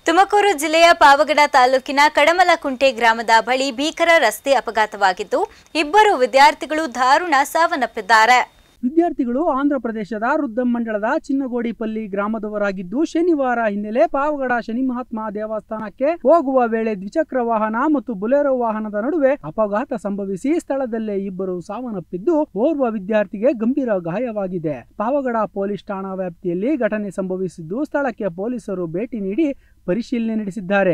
ತುಮಕೂರು ಜಿಲ್ಲೆಯ ಪಾವಗಡ ತಾಲೂಕಿನ ಕಡಮಲಕುಂಟೆ ಗ್ರಾಮದ ಬಳಿ ಭೀಕರ ರಸ್ತೆ ಅಪಘಾತವಾಗಿದ್ದು ಇಬ್ಬರು ವಿದ್ಯಾರ್ಥಿಗಳು ದಾರುಣ ಸಾವನ್ನಪ್ಪಿದ್ದಾರೆ ವಿದ್ಯಾರ್ಥಿಗಳು ಆಂಧ್ರ ಪ್ರದೇಶದ ರುದ್ದಂ ಮಂಡಳದ ಚಿನ್ನಗೋಡಿಪಲ್ಲಿ ಗ್ರಾಮದವರಾಗಿದ್ದು ಶನಿವಾರ ಹಿನ್ನೆಲೆ ಪಾವಗಡ ಶನಿ ಮಹಾತ್ಮ ದೇವಸ್ಥಾನಕ್ಕೆ ಹೋಗುವ ವೇಳೆ ದ್ವಿಚಕ್ರ ವಾಹನ ಮತ್ತು ಬುಲೆರೋ ವಾಹನದ ನಡುವೆ ಅಪಘಾತ ಸಂಭವಿಸಿ ಸ್ಥಳದಲ್ಲೇ ಇಬ್ಬರು ಸಾವನ್ನಪ್ಪಿದ್ದು ಓರ್ವ ವಿದ್ಯಾರ್ಥಿಗೆ ಗಂಭೀರ ಗಾಯವಾಗಿದೆ ಪಾವಗಡ ಪೊಲೀಸ್ ಠಾಣಾ ವ್ಯಾಪ್ತಿಯಲ್ಲಿ ಘಟನೆ ಸಂಭವಿಸಿದ್ದು ಸ್ಥಳಕ್ಕೆ ಪೊಲೀಸರು ಭೇಟಿ ನೀಡಿ ಪರಿಶೀಲನೆ ನಡೆಸಿದ್ದಾರೆ